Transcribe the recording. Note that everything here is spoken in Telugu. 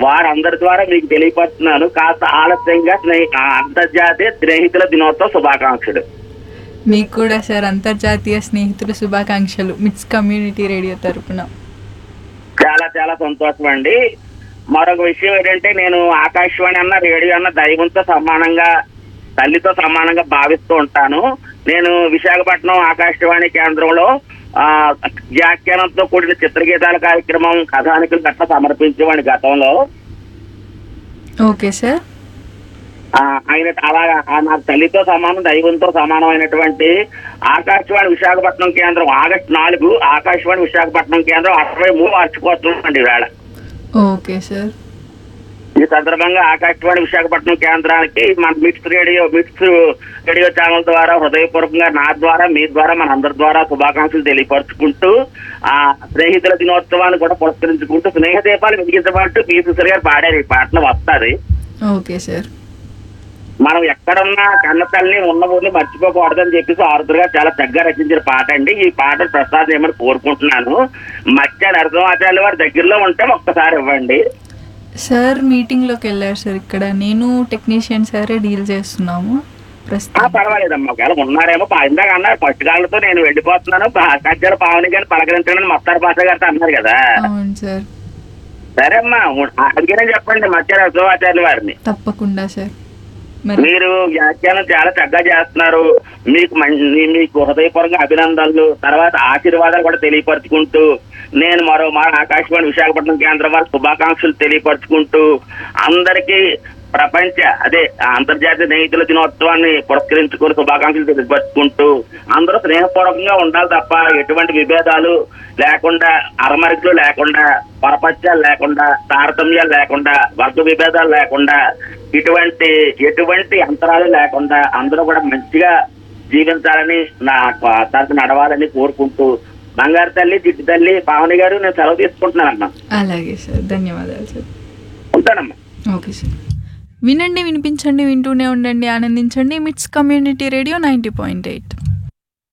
వారందరి ద్వారా మీకు తెలియపరుస్తున్నాను కాస్త ఆలస్యంగా స్నేహి ఆ, అంతర్జాతీయ స్నేహితుల దినోత్సవ శుభాకాంక్షలు మీకు కూడా సార్ అంతర్జాతీయ స్నేహితుల శుభాకాంక్షలు మిట్స్ కమ్యూనిటీ రేడియో తరపున చాలా చాలా సంతోషం అండి మరొక విషయం ఏంటంటే నేను ఆకాశవాణి అన్న రేడియో అన్న దైవంతో సమానంగా తల్లితో సమానంగా భావిస్తూ ఉంటాను నేను విశాఖపట్నం ఆకాశవాణి కేంద్రంలో ఆ వ్యాఖ్యానంతో కూడిన చిత్రగీతాల కార్యక్రమం కథానికలు గట్రా సమర్పించేవాడి గతంలో ఓకే సార్ ఆ, ఆయన అలాగా ఆ నా తల్లితో సమానం దైవంతో సమానమైనటువంటి ఆకాశవాణి విశాఖపట్నం కేంద్రం ఆగస్టు నాలుగు ఆకాశవాణి విశాఖపట్నం కేంద్రం అరవై మూడు వార్షికోత్సవం అండి వేళ ఓకే సార్ ఈ సందర్భంగా ఆకాశవాణి విశాఖపట్నం కేంద్రానికి మన mix radio mix radio channel ద్వారా హృదయపూర్వకంగా నా ద్వారా మీ ద్వారా మన అందరి ద్వారా శుభాకాంక్షలు తెలియపరుచుకుంటూ ఆ స్నేహితుల దినోత్సవాన్ని కూడా పురస్కరించుకుంటూ స్నేహ దీపాలు వెలిగించమంటూ పి సుశ్రీ గారు పాడారు ఈ పాటలు వస్తుంది ఓకే సార్ మనం ఎక్కడున్నా కన్న తల్లిని ఉన్న ఊరిని మర్చిపోకూడదని చెప్పేసి ఆరుద్రగా చాలా చక్కగా రచించిన పాట అండి ఈ పాట ప్రసాద్ ఏమని కోరుకుంటున్నాను మధ్య నరసింహాచార్య వారి దగ్గరలో ఉంటే ఒక్కసారి ఇవ్వండి సార్ మీటింగ్లోకి వెళ్ళారు సార్ ఇక్కడ నేను టెక్నీషియన్ సారే డీల్ చేస్తున్నాము ఆ ప్రస్తుతం పర్వాలేదమ్మా ఒకవేళ ఉన్నారేమో పా- ఇందాక అన్నారు ఫస్ట్ కాళ్ళతో నేను వెళ్ళిపోతున్నాను కజ్జల పావని గారిని పలకరించడానికి మత్తారు భాష గారితో అన్నారు కదా అవును సార్ సరే అమ్మా ఉ- అడిగినా చెప్పండి మధ్య నరసింహాచార్య వారిని తప్పకుండా సార్ మరి మీరు వ్యాఖ్యానం చాలా చక్కగా చేస్తున్నారు మీకు మం- మీకు హృదయపూర్వక అభినందనలు తర్వాత ఆశీర్వాదాలు కూడా తెలియపరచుకుంటూ నేను మరో మా ఆకాశవాణి విశాఖపట్నం కేంద్రం వారి శుభాకాంక్షలు తెలియపరచుకుంటూ అందరికీ ప్రపంచ అదే అంతర్జాతీయ స్నేహితుల దినోత్సవాన్ని పురస్కరించుకుని శుభాకాంక్షలు తెలియపరచుకుంటూ అందరూ స్నేహపూర్వకంగా ఉండాలి తప్ప ఎటువంటి విభేదాలు లేకుండా అరమరికలు లేకుండా పరపత్యాలు లేకుండా తారతమ్యాలు లేకుండా వర్గ విభేదాలు లేకుండా ఇటువంటి ఎటువంటి అంతరాలు లేకుండా అందరూ కూడా మంచిగా జీవించాలని నా తరపు నడవాలని కోరుకుంటూ బంగారు తల్లి జిడ్డు తల్లి పావని గారు నేను సెలవు తీసుకుంటున్నానమ్మా అలాగే సార్ ధన్యవాదాలు సార్ ఉంటానమ్మా ఓకే సార్ వినండి వినిపించండి వింటూనే ఉండండి ఆనందించండి MITS community radio ninety point eight